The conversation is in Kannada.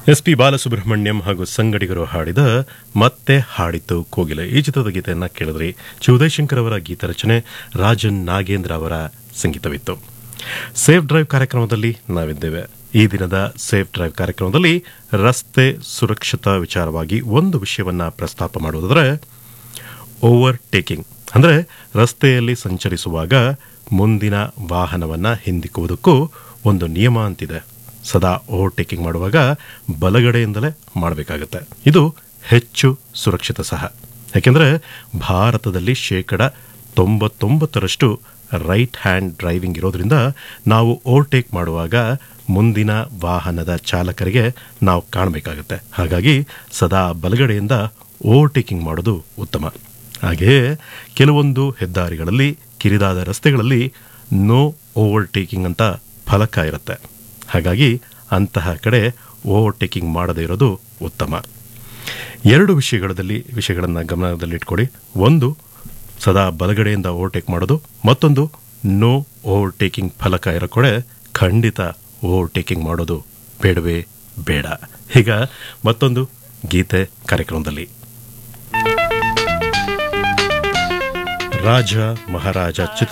ಎಸ್ ಪಿ ಬಾಲಸುಬ್ರಹ್ಮಣ್ಯಂ ಹಾಗೂ ಸಂಗಡಿಗರು ಹಾಡಿದ ಮತ್ತೆ ಹಾಡಿತು ಕೋಗಿಲೆ ಈ ಚಿತ್ರದ ಗೀತೆಯನ್ನ ಕೇಳಿದ್ರಿ ಶಿವದಯಶಂಕರ್ ಅವರ ಗೀತ ರಚನೆ ರಾಜನ್ ನಾಗೇಂದ್ರ ಅವರ ಸಂಗೀತವಿತ್ತು ಸೇಫ್ ಡ್ರೈವ್ ಕಾರ್ಯಕ್ರಮದಲ್ಲಿ ನಾವಿದ್ದೇವೆ ಈ ದಿನದ ಸೇಫ್ ಡ್ರೈವ್ ಕಾರ್ಯಕ್ರಮದಲ್ಲಿ ರಸ್ತೆ ಸುರಕ್ಷತಾ ವಿಚಾರವಾಗಿ ಒಂದು ವಿಷಯವನ್ನ ಪ್ರಸ್ತಾಪ ಮಾಡುವುದಾದರೆ ಓವರ್ ಟೇಕಿಂಗ್ ಅಂದರೆ ರಸ್ತೆಯಲ್ಲಿ ಸಂಚರಿಸುವಾಗ ಮುಂದಿನ ವಾಹನವನ್ನ ಹಿಂದಿಕ್ಕುವುದಕ್ಕೂ ಒಂದು ನಿಯಮ ಅಂತಿದೆ ಸದಾ ಓವರ್ಟೇಕಿಂಗ್ ಮಾಡುವಾಗ ಬಲಗಡೆಯಿಂದಲೇ ಮಾಡಬೇಕಾಗುತ್ತೆ ಇದು ಹೆಚ್ಚು ಸುರಕ್ಷಿತ ಸಹ ಯಾಕೆಂದರೆ ಭಾರತದಲ್ಲಿ ಶೇಕಡ ತೊಂಬತ್ತೊಂಬತ್ತರಷ್ಟು ರೈಟ್ ಹ್ಯಾಂಡ್ ಡ್ರೈವಿಂಗ್ ಇರೋದ್ರಿಂದ ನಾವು ಓವರ್ಟೇಕ್ ಮಾಡುವಾಗ ಮುಂದಿನ ವಾಹನದ ಚಾಲಕರಿಗೆ ನಾವು ಕಾಣಬೇಕಾಗುತ್ತೆ ಹಾಗಾಗಿ ಸದಾ ಬಲಗಡೆಯಿಂದ ಓವರ್ಟೇಕಿಂಗ್ ಮಾಡೋದು ಉತ್ತಮ ಹಾಗೆಯೇ ಕೆಲವೊಂದು ಹೆದ್ದಾರಿಗಳಲ್ಲಿ ಕಿರಿದಾದ ರಸ್ತೆಗಳಲ್ಲಿ ನೋ ಓವರ್ಟೇಕಿಂಗ್ ಅಂತ ಫಲಕ ಇರುತ್ತೆ ಹಾಗಾಗಿ ಅಂತಹ ಕಡೆ ಓವರ್ಟೇಕಿಂಗ್ ಮಾಡದೇ ಇರೋದು ಉತ್ತಮ ಎರಡು ವಿಷಯಗಳಲ್ಲಿ ವಿಷಯಗಳನ್ನು ಗಮನದಲ್ಲಿಟ್ಕೊಳ್ಳಿ ಒಂದು ಸದಾ ಬಲಗಡೆಯಿಂದ ಓವರ್ಟೇಕ್ ಮಾಡೋದು ಮತ್ತೊಂದು ನೋ ಓವರ್ಟೇಕಿಂಗ್ ಫಲಕ ಇರೋ ಕಡೆ ಖಂಡಿತ ಓವರ್ಟೇಕಿಂಗ್ ಮಾಡೋದು ಬೇಡವೇ ಬೇಡ ಈಗ ಮತ್ತೊಂದು ಗೀತೆ ಕಾರ್ಯಕ್ರಮದಲ್ಲಿ ರಾಜ ಮಹಾರಾಜ ಚಿತ್ರ